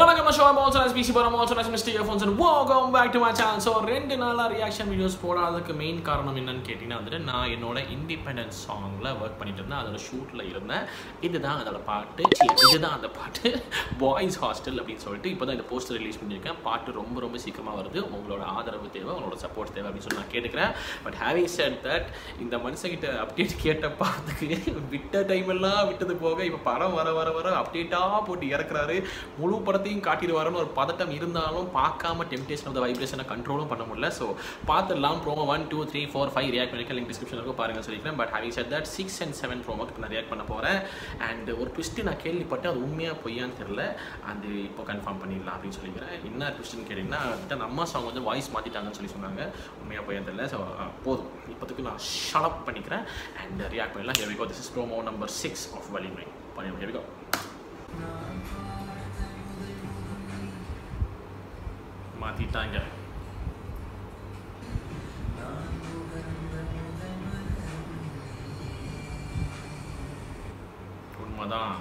வணக்கம் show also nice busy பரம் also nice mistake phones and welcome back to my channel so ரெண்டு நாளாக reaction videos போடாததுக்கு main காரணம் என்னன்னு கேட்டிங்கன்னா வந்துட்டு நான் என்னோட இண்டிபெண்டன்ஸ் சாங்கில் ஒர்க் பண்ணிட்டு இருந்தேன் அதோட ஷூட்டில் இருந்தேன் இதுதான் அதோட பாட்டு ச்சீ, இதுதான் அந்த பாட்டு பாய்ஸ் ஹாஸ்டல் அப்படின்னு சொல்லிட்டு இப்போ தான் இந்த போஸ்டர் ரிலீஸ் பண்ணியிருக்கேன் பாட்டு ரொம்ப ரொம்ப சீக்கிரமாக வருது உங்களோட ஆதரவு தேவை உங்களோட சப்போர்ட் தேவை அப்படின்னு சொல்லி நான் கேட்டுக்கிறேன் பட் ஹேவிங் செட் தட் இந்த மனுஷங்கிட்ட அப்டேட் கேட்ட பார்த்துக்கு விட்ட டைம் எல்லாம் விட்டது போக இப்போ படம் வர வர வர அப்டேட்டாக போட்டு இறக்குறாரு முழு படத்தையும் காட்டிடுவாருன்னு ஒரு பதட்டம் இருந்தாலும் பார்க்காம டெம்டேஷன் ஆஃப் த வைப்ரேஷனை கண்ட்ரோலும் பண்ண முடியல ஸோ பார்த்துடலாம் promo one two three four five react பண்ணிக்க லிங்க் டிஸ்கிரிப்ஷன் இருக்கும் பாருங்க சொல்லிக்கிறேன் but having said that six and seven ப்ரோமோக்கு இப்போ நான் ரியாக்ட் பண்ண போகிறேன் அண்ட் ஒரு ட்விஸ்ட்டு நான் கேள்விப்பட்டேன் அது உண்மையாக பொய்யான்னு தெரில அது இப்போ கன்ஃபார்ம் பண்ணிடலாம் அப்படின்னு சொல்லிக்கிறேன் என்ன ட்விஸ்ட்னு கேட்டிங்கன்னா வந்துட்டு அந்த அம்மா சாங் வந்து வாய்ஸ் மாற்றிட்டாங்கன்னு சொல்லி சொன்னாங்க உண்மையாக பொய்யான்னு தெரியல ஸோ போதும் இப்போதைக்கு நான் ஷலப் பண்ணிக்கிறேன் அண்ட் ரியாக்ட் பண்ணிடலாம் here we go this is promo number six of Valimai பண்ணி ஹெவி கோ மாற்றிட்டாங்க உண்மைதான்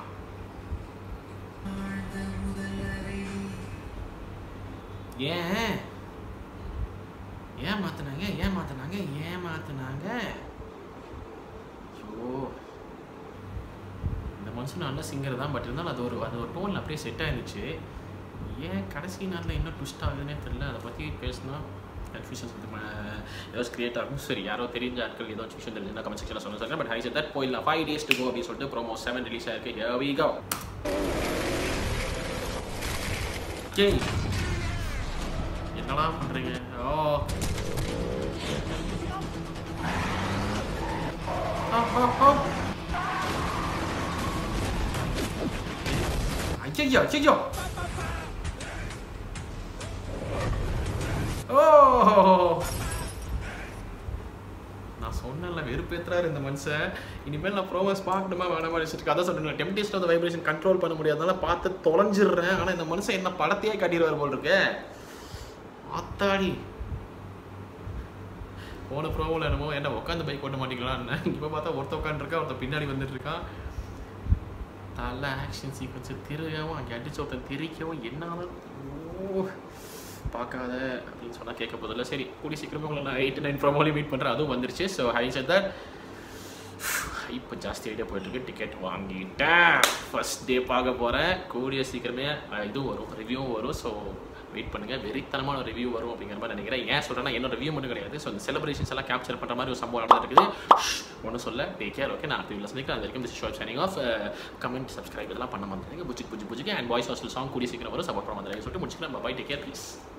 ஏன் ஏன் மாத்தினாங்க ஏன் மாத்தினாங்க ஏன் மாத்தினாங்க ஐயோ இந்த மனுஷன் நல்ல சிங்கர் தான் பட் இருந்தாலும் அது ஒரு அது ஒரு டோனில் அப்படியே செட் ஆயிருந்துச்சு ஏன் கடைசி நேரத்தில் இன்னும் ட்விஸ்ட் ஆகுதுன்னே தெரியல அதை பற்றி பேசினா கன்ஃபியூஷன்ஸ் வந்து ம- ஏதாச்சும் கிரியேட் ஆகும் சரி யாரோ தெரிஞ்ச ஆட்கள் ஏதோ விஷயம் தெரிஞ்சுன்னா கமெண்ட் செக்ஷனில் சொல்ல சொல்லுங்க பட் ஹை செட் தட் போயிடலாம் ஃபைவ் டேஸ் டு கோ அப்படின்னு சொல்லிட்டு ப்ரோமோ செவன் ரிலீஸ் ஆயிருக்கு Here we go ஜெய் என்னடா பண்ணுறீங்க ஓ ஆ, ஆ, ஆ. ஐயையோ ஐயையோ ஓ நான் சொன்னேன்ல வெறுப்பேத்துறாரு இந்த மனுஷன் இனிமேல் நான் ப்ரோமோஸ் பார்க்கணுமா வேணாமா வச்சுட்டு அதான் சொல்றேன் டெம்டேஷன் ஆஃப் வைப்ரேஷன் கண்ட்ரோல் பண்ண முடியாதனால பார்த்து தொலைஞ்சிடுறேன் ஆனால் இந்த மனுஷன் என்ன படத்தையே காட்டிடுவார் போல் இருக்கு ஆத்தாடி போன ப்ரோமோவில் என்னமோ என்ன உட்காந்து பைக் ஓட்ட மாட்டீங்களான்னு இப்போ பார்த்தா ஒருத்த உட்காந்துருக்கா ஒருத்த பின்னாடி வந்துட்டு இருக்கான் தலை ஆக்ஷன் சீக்வன்ஸ் திருகவும் அங்கே அடிச்சு ஒருத்தன் திரிக்கவும் என்னால ஓ பார்க்காத அப்படின்னு சொன்னால் கேட்க போதில்ல சரி கூடி சீக்கிரமே உங்களை நான் எயிட் நைன் ப்ரோமோலையும் மீட் பண்ணுறேன் அதுவும் வந்துருச்சு ஸோ ஹை செட் தட் இப்போ ஜாஸ்தி ஐடியா போயிட்டுருக்கு டிக்கெட் வாங்கிட்டேன் ஃபர்ஸ்ட் டே பார்க்க போகிறேன் கூடிய சீக்கிரமே அஹ், இதுவும் வரும் ரிவ்யூவும் வரும் ஸோ வெயிட் பண்ணுங்கள் வெறித்தனமான ரிவ்யூ வரும் அப்படிங்கிற மாதிரி நினைக்கிறேன் ஏன் சொல்கிறேன்னா என்னோட ரிவ்யூ மட்டும் கிடையாது ஸோ இந்த செலிப்ரேஷன்ஸ் எல்லாம் கேப்சர் பண்ணுற மாதிரி ஒரு சம்பவம் நடந்துட்டு இருக்குது ஒன்றும் சொல்ல டேக் கேர் ஓகே நான் அடுத்த வீடியோ சந்திக்கிறேன் அது வரைக்கும் this show signing off comment subscribe இதெல்லாம் பண்ண மாட்டேங்க புஜிக் புஜி புஜிக்கு அண்ட் வாய்ஸ் ஹாஸ்டல் சாங் கூடிய சீக்கிரம் வரும் சப்போர்ட் பண்ண மாதிரி சொல்லிட்டு முடிச்சுக்கலாம் பை டேக் கேர் ப்ளீஸ்